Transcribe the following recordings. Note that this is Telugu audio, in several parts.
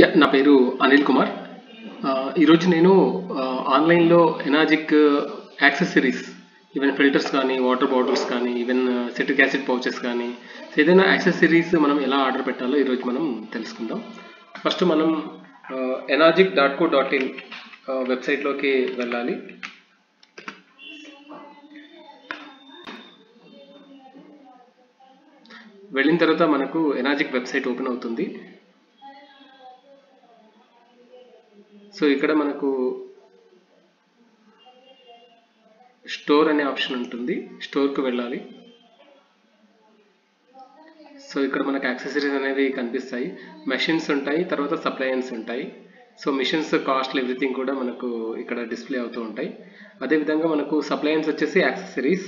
యా నా పేరు అనిల్ కుమార్ ఆ, ఈరోజు నేను ఆ, ఆన్లైన్లో ఎనాజిక్ యాక్సెసరీస్ ఈవెన్ ఫిల్టర్స్ కానీ వాటర్ బాటిల్స్ కానీ ఈవెన్ సిట్రిక్ యాసిడ్ పౌచెస్ కానీ సో ఏదైనా యాక్సెసరీస్ మనం ఎలా ఆర్డర్ పెట్టాలో ఈరోజు మనం తెలుసుకుందాం ఫస్ట్ మనం Enagic dot co dot in వెబ్సైట్లోకి వెళ్ళాలి వెళ్ళిన తర్వాత మనకు ఎనాజిక్ వెబ్సైట్ ఓపెన్ అవుతుంది సో ఇక్కడ మనకు స్టోర్ అనే ఆప్షన్ ఉంటుంది స్టోర్కి వెళ్ళాలి సో ఇక్కడ మనకు యాక్సెసరీస్ అనేవి కనిపిస్తాయి మెషిన్స్ ఉంటాయి తర్వాత సప్లయన్స్ ఉంటాయి సో మిషన్స్ కాస్ట్ ఎవ్రీథింగ్ కూడా మనకు ఇక్కడ డిస్ప్లే అవుతూ ఉంటాయి అదేవిధంగా మనకు సప్లయన్స్ వచ్చేసి యాక్సెసరీస్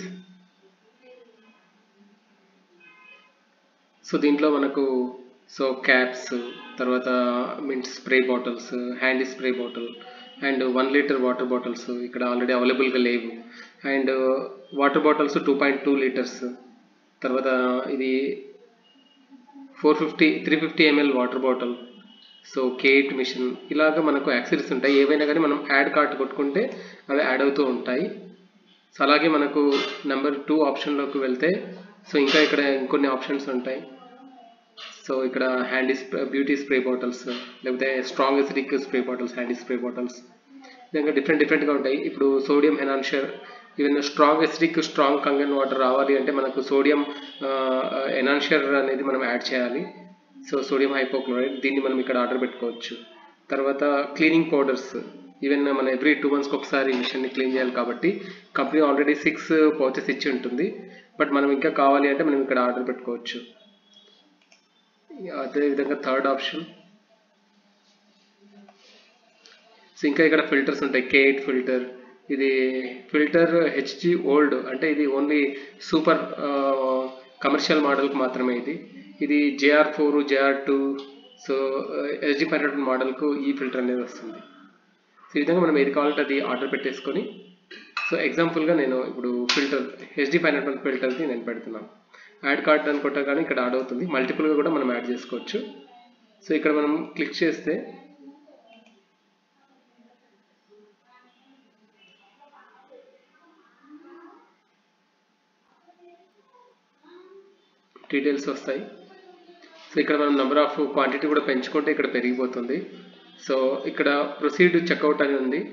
సో దీంట్లో మనకు సో క్యాప్స్ తర్వాత mint spray bottles handy spray bottle and one litre water bottles ఇక్కడ ఆల్రెడీ అవైలబుల్గా లేవు and water bottles two point two litres తర్వాత ఇది four fifty three fifty ML water bottle so కేట్ మిషన్ ఇలాగ మనకు యాక్సెసరీస్ ఉంటాయి ఏవైనా కానీ మనం యాడ్ కార్ట్ కొట్టుకుంటే అవి యాడ్ అవుతూ ఉంటాయి సో అలాగే మనకు నెంబర్ టూ ఆప్షన్లోకి వెళ్తే సో ఇంకా ఇక్కడ ఇంకొన్ని ఆప్షన్స్ ఉంటాయి సో ఇక్కడ handy spray beauty spray bottles లేకపోతే strong acidic spray bottles handy spray bottles విధంగా డిఫరెంట్ డిఫరెంట్గా ఉంటాయి ఇప్పుడు సోడియం ఎనాన్షర్ even strong acidic strong Kangen water రావాలి అంటే మనకు సోడియం ఎనాన్షర్ అనేది మనం యాడ్ చేయాలి సో సోడియం హైపోక్లోరైడ్ దీన్ని మనం ఇక్కడ ఆర్డర్ పెట్టుకోవచ్చు తర్వాత క్లీనింగ్ పౌడర్స్ ఈవెన్ మన ఎవ్రీ టూ మంత్స్కి ఒకసారి మిషన్ని క్లీన్ చేయాలి కాబట్టి కంపెనీ ఆల్రెడీ సిక్స్ పౌచెస్ ఇచ్చి ఉంటుంది బట్ మనం ఇంకా కావాలి అంటే మనం ఇక్కడ ఆర్డర్ పెట్టుకోవచ్చు అదేవిధంగా థర్డ్ ఆప్షన్ సో ఇంకా ఇక్కడ ఫిల్టర్స్ ఉంటాయి కేట్ ఫిల్టర్ ఇది ఫిల్టర్ హెచ్జి ఓల్డ్ అంటే ఇది ఓన్లీ సూపర్ కమర్షియల్ మోడల్కి మాత్రమే ఇది ఇది JR four JR two so SG five hundred మోడల్కు ఈ ఫిల్టర్ అనేది వస్తుంది సో ఈ విధంగా మనం ఏది కావాలంటే అది ఆర్డర్ పెట్టేసుకొని సో ఎగ్జాంపుల్గా నేను ఇప్పుడు ఫిల్టర్ హెచ్డి ఫైవ్ హండ్రెడ్ ఫిల్టర్ది నేను పెడుతున్నాను యాడ్ కార్డ్ అని కొట్టగానే ఇక్కడ యాడ్ అవుతుంది మల్టిపుల్గా కూడా మనం యాడ్ చేసుకోవచ్చు సో ఇక్కడ మనం క్లిక్ చేస్తే డీటెయిల్స్ వస్తాయి సో ఇక్కడ మనం నెంబర్ ఆఫ్ క్వాంటిటీ కూడా పెంచుకుంటే ఇక్కడ పెరిగిపోతుంది సో ఇక్కడ ప్రొసీడ్ చెక్అవుట్ అని ఉంది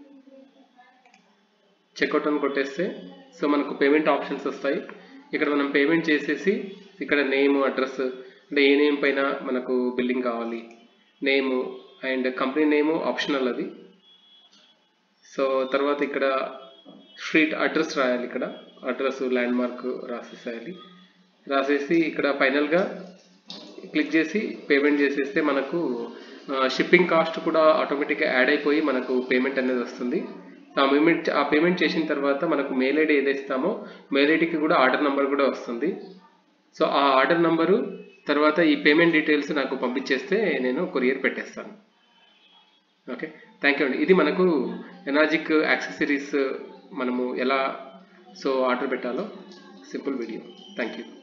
చెక్అవుట్ అని కొట్టేస్తే సో మనకు పేమెంట్ ఆప్షన్స్ వస్తాయి ఇక్కడ మనం పేమెంట్ చేసేసి ఇక్కడ నేమ్ అడ్రస్ అంటే ఏ నేమ్ పైన మనకు బిల్లింగ్ కావాలి name and company name optional అది సో తర్వాత ఇక్కడ స్ట్రీట్ అడ్రస్ రాయాలి ఇక్కడ అడ్రస్ ల్యాండ్ మార్క్ రాసేసేయాలి రాసేసి ఇక్కడ ఫైనల్గా క్లిక్ చేసి పేమెంట్ చేసేస్తే మనకు షిప్పింగ్ కాస్ట్ కూడా ఆటోమేటిక్గా యాడ్ అయిపోయి మనకు పేమెంట్ అనేది వస్తుంది ఆ పేమెంట్ ఆ పేమెంట్ చేసిన తర్వాత మనకు మెయిల్ ఐడి ఏదైతే ఇస్తామో మెయిల్ ఐడికి కూడా ఆర్డర్ నెంబర్ కూడా వస్తుంది సో ఆ ఆర్డర్ నెంబరు తర్వాత ఈ పేమెంట్ డీటెయిల్స్ నాకు పంపించేస్తే నేను కొరియర్ పెట్టేస్తాను ఓకే థ్యాంక్ యూ అండి ఇది మనకు ఎనాజిక్ యాక్సెసరీస్ మనము ఎలా సో ఆర్డర్ పెట్టాలో సింపుల్ వీడియో థ్యాంక్ యూ